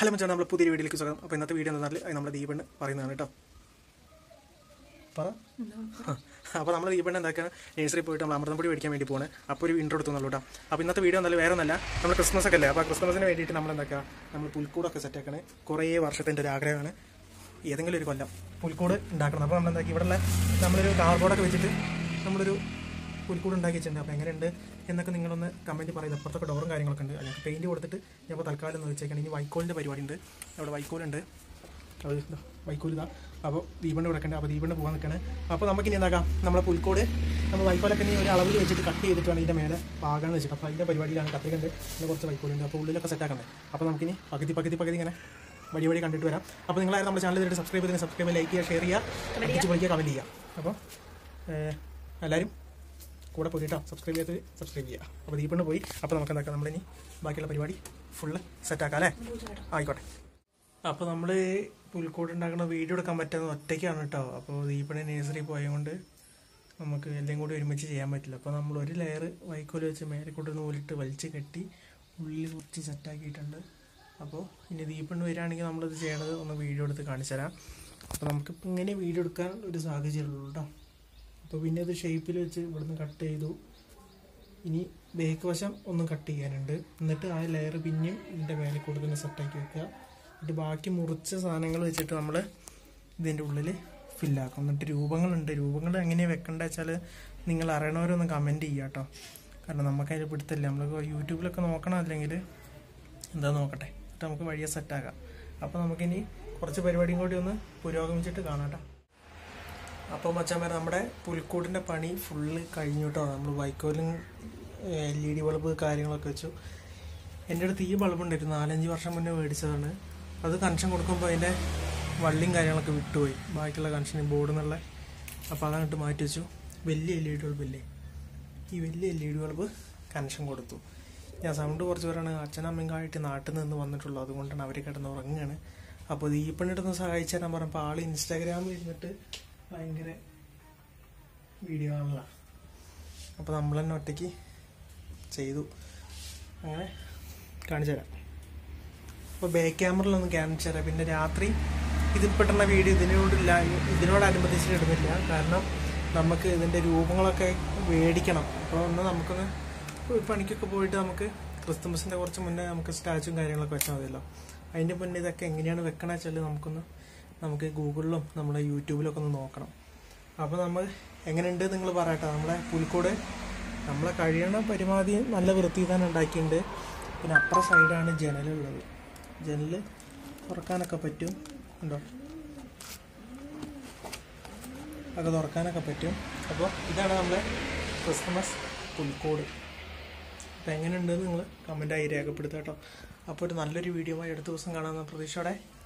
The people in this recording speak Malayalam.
ഹലോ മച്ചാണ് നമ്മൾ പുതിയൊരു വീഡിയോയിലേക്ക് സ്വാഗതം അപ്പോൾ ഇന്നത്തെ വീഡിയോ എന്ന് പറഞ്ഞാൽ നമ്മുടെ ദീപണ്ണ് പറയുന്നതാണ് കേട്ടോ പറ അപ്പോൾ നമ്മൾ ദീപണ്ണ് എന്താക്കാണ് നേഴ്സറി പോയിട്ട് നമ്മൾ അമൃതം പൊടി മേടിക്കാൻ വേണ്ടി പോകണം അപ്പോൾ ഒരു ഇൻട്രോ എടുത്തുള്ളൂ കേട്ടോ അപ്പോൾ ഇന്നത്തെ വീഡിയോ എന്നാലും വേറെ ഒന്നല്ല നമ്മൾ ക്രിസ്മസ് ഒക്കെ അല്ലേ അപ്പോൾ ക്രിസ്മസിന് വേണ്ടിയിട്ട് നമ്മൾ എന്താക്കുക നമ്മൾ പുൽക്കൂടൊക്കെ സെറ്റാക്കണേ കുറേ വർഷത്തിൻ്റെ ഒരു ആഗ്രഹമാണ് ഏതെങ്കിലും ഒരു കൊല്ലം പുൽക്കൂട് ഉണ്ടാക്കണം അപ്പോൾ നമ്മൾ എന്താക്കി ഇവിടെയുള്ള നമ്മളൊരു കാർബോർഡൊക്കെ വെച്ചിട്ട് നമ്മളൊരു പുൽക്കൂട് ഉണ്ടാക്കി വെച്ചിട്ടുണ്ട് അപ്പോൾ എങ്ങനെയുണ്ട് എന്നൊക്കെ നിങ്ങളൊന്ന് കമൻറ്റ് പറയുന്നത് അപ്പുറത്തൊക്കെ ഡോറും കാര്യങ്ങളൊക്കെ ഉണ്ട് ഞങ്ങൾക്ക് പെയിൻറ്റ് കൊടുത്തിട്ട് ഞാൻ ഇപ്പോൾ തൽക്കാലം ഒന്ന് വെച്ചേക്കണം ഇനി വൈക്കോലിൻ്റെ പരിപാടി ഉണ്ട് അവിടെ വൈക്കോലുണ്ട് അത് ഇതാ, വൈക്കോൽ ഇതാ അപ്പോൾ ദീപണ്ട് കൊടുക്കണ്ട അപ്പോൾ ദീപണ്ട് പോകാൻ നിൽക്കണേ അപ്പോൾ നമുക്കിനി എന്താക്കാം നമ്മളെ പുൽക്കോട് നമ്മൾ വൈക്കോലൊക്കെ ഇനി ഒരു അളവിൽ വെച്ചിട്ട് കട്ട് ചെയ്തിട്ട് വേണം ഇതിൻ്റെ മേലെ പാകാന്ന് വെച്ചിട്ട് അപ്പോൾ അതിൻ്റെ പരിപാടിയിലാണ് കത്തിക്കുണ്ട് പിന്നെ കുറച്ച് വൈക്കോലുണ്ട് അപ്പോൾ ഉള്ളിലൊക്കെ സെറ്റാക്കണ്ടേ അപ്പോൾ നമുക്കിനി പകുതി പകുതി പകുതി ഇങ്ങനെ വഴി വഴി കണ്ടിട്ട് വരാം അപ്പോൾ നിങ്ങളാരും നമ്മുടെ ചാനൽ ഇതിട്ട് സബ്സ്ക്രൈബ് ചെയ്ത് സബ്സ്ക്രൈബ് ലൈക്ക് ചെയ്യുക ഷെയർ ചെയ്യുക അടിച്ച് പൊളിക്കുക കമൻറ്റ് ചെയ്യുക അപ്പോൾ ഏഹ്, എല്ലാവരും കൂടെ പോയി കേട്ടോ സബ്സ്ക്രൈബ് ചെയ്ത് സബ്സ്ക്രൈബ് ചെയ്യുക അപ്പോൾ ദീപണ്ണ് പോയി അപ്പോൾ നമുക്ക് എന്താക്കാം നമ്മളിനി ബാക്കിയുള്ള പരിപാടി ഫുള്ള് സെറ്റാക്കാം അല്ലേ ആയിക്കോട്ടെ അപ്പോൾ നമ്മൾ പുൽക്കോട് ഉണ്ടാക്കുന്ന വീഡിയോ എടുക്കാൻ പറ്റുന്നത് ഒറ്റയ്ക്കാണ് കേട്ടോ അപ്പോൾ ദീപണ്ണ നേഴ്സറി പോയതുകൊണ്ട് നമുക്ക് എല്ലാം കൂടി ഒരുമിച്ച് ചെയ്യാൻ പറ്റില്ല അപ്പോൾ നമ്മൾ ഒരു ലെയർ വൈക്കോല് വെച്ച് മേലെ കൊണ്ട് നൂലിട്ട് വലിച്ച് കെട്ടി ഉള്ളിൽ കുറച്ച് സെറ്റാക്കിയിട്ടുണ്ട് അപ്പോൾ ഇനി ദീപണ്ണ് വരികയാണെങ്കിൽ നമ്മളിത് ചെയ്യണത് ഒന്ന് വീഡിയോ എടുത്ത് കാണിച്ചു തരാം അപ്പോൾ നമുക്കിപ്പോൾ ഇങ്ങനെ വീഡിയോ എടുക്കാൻ ഒരു സാഹചര്യമുള്ളൂ കേട്ടോ അപ്പോൾ പിന്നെ ഇത് ഷേപ്പിൽ വെച്ച് ഇവിടുന്ന് കട്ട് ചെയ്തു ഇനി ബേക്ക് വശം ഒന്ന് കട്ട് ചെയ്യാനുണ്ട് എന്നിട്ട് ആ ലെയർ പിന്നെയും ഇതിൻ്റെ മേലെ കൂടെ തന്നെ സെറ്റാക്കി വെക്കുക എന്നിട്ട് ബാക്കി മുറിച്ച സാധനങ്ങൾ വെച്ചിട്ട് നമ്മൾ ഇതിൻ്റെ ഉള്ളിൽ ഫില്ലാക്കും എന്നിട്ട് രൂപങ്ങളുണ്ട് രൂപങ്ങൾ എങ്ങനെയാണ് വെക്കേണ്ടത് വെച്ചാൽ നിങ്ങൾ അറിയണവരൊന്ന് കമൻറ്റ് ചെയ്യുക കേട്ടോ കാരണം നമുക്ക് അതിൽ പിടുത്തല്ല നമ്മൾ യൂട്യൂബിലൊക്കെ നോക്കണം അല്ലെങ്കിൽ എന്താ നോക്കട്ടെ എന്നിട്ട് നമുക്ക് വഴിയെ സെറ്റാക്കാം അപ്പോൾ നമുക്കിനി കുറച്ച് പരിപാടിയും കൂടി ഒന്ന് പുരോഗമിച്ചിട്ട് കാണാം കേട്ടോ അപ്പോൾ മച്ചാന്മാരെ നമ്മുടെ പുൽക്കൂടിൻ്റെ പണി ഫുള്ള് കഴിഞ്ഞു കേട്ടോ നമ്മൾ വൈക്കോലും എൽ ഇ ഡി ബൾബ് കാര്യങ്ങളൊക്കെ വെച്ചു എൻ്റെ അടുത്ത് ഈ ബൾബ് ഉണ്ടായിരുന്നു നാലഞ്ച് വർഷം മുന്നേ മേടിച്ചതാണ് അത് കണക്ഷൻ കൊടുക്കുമ്പോൾ അതിൻ്റെ വള്ളിയും കാര്യങ്ങളൊക്കെ വിട്ടുപോയി ബാക്കിയുള്ള കണക്ഷൻ ബോർഡിൽ നിന്നുള്ള അപ്പോൾ അതങ്ങോട്ട് മാറ്റി വെച്ചു വലിയ എൽ ഇ ഡി ബൾബ് ഇല്ലേ ഈ വലിയ L E D bulb connection കൊടുത്തു ഞാൻ സൗണ്ട് കുറച്ച് പേരാണ് അച്ഛനമ്മയും നാട്ടിൽ നിന്ന് വന്നിട്ടുള്ളൂ അതുകൊണ്ടാണ് അവർ കിടന്ന് ഉറങ്ങുകയാണ് അപ്പോൾ ഈ പെണ്ണിട്ടൊന്ന് സഹായിച്ചു തരാൻ പറഞ്ഞപ്പോൾ ആൾ ഇൻസ്റ്റാഗ്രാമിൽ ഇരുന്നിട്ട് ഭയങ്കര വീഡിയോ ആണല്ലോ അപ്പോൾ നമ്മൾ തന്നെ ഒറ്റയ്ക്ക് ചെയ്തു അങ്ങനെ കാണിച്ചു തരാം അപ്പോൾ ബാക്ക് ക്യാമറയിലൊന്ന് കാണിച്ചു തരാം പിന്നെ രാത്രി ഇതിൽ പെട്ടുന്ന വീഡിയോ ഇതിനോടില്ല ഇതിനോടനുബന്ധിച്ചിട്ട് ഇടുന്നില്ല കാരണം നമുക്ക് ഇതിൻ്റെ രൂപങ്ങളൊക്കെ മേടിക്കണം അപ്പോൾ ഒന്ന് നമുക്കൊന്ന് ഒരു പണിക്കൊക്കെ പോയിട്ട് നമുക്ക് ക്രിസ്തുമസിൻ്റെ കുറച്ച് മുന്നേ നമുക്ക് സ്റ്റാച്ചും കാര്യങ്ങളൊക്കെ വെച്ചാൽ മതിയല്ലോ അതിൻ്റെ മുന്നേ ഇതൊക്കെ എങ്ങനെയാണ് വെക്കണമെന്ന് വെച്ചാൽ നമുക്കൊന്ന് നമുക്ക് ഗൂഗിളിലും നമ്മുടെ യൂട്യൂബിലൊക്കെ ഒന്ന് നോക്കണം അപ്പോൾ നമ്മൾ എങ്ങനെയുണ്ട് നിങ്ങൾ പറയട്ടെ നമ്മളെ പുൽക്കൂട് നമ്മളെ കഴിയണ പരമാവധി നല്ല വൃത്തി തന്നെ ഉണ്ടാക്കിയിട്ടുണ്ട് പിന്നെ അപ്പുറ സൈഡാണ് ജനലുള്ളത് ജനൽ തുറക്കാനൊക്കെ പറ്റും ഉണ്ടോ ഒക്കെ തുറക്കാനൊക്കെ പറ്റും അപ്പോൾ ഇതാണ് നമ്മളെ ക്രിസ്മസ് പുൽക്കൂട് അപ്പോൾ എങ്ങനെയുണ്ടെന്ന് നിങ്ങൾ കമൻറ്റായി രേഖപ്പെടുത്തുക കേട്ടോ അപ്പോൾ ഒരു നല്ലൊരു വീഡിയോ ആയി അടുത്ത ദിവസം കാണാമെന്ന പ്രതീക്ഷയോടെ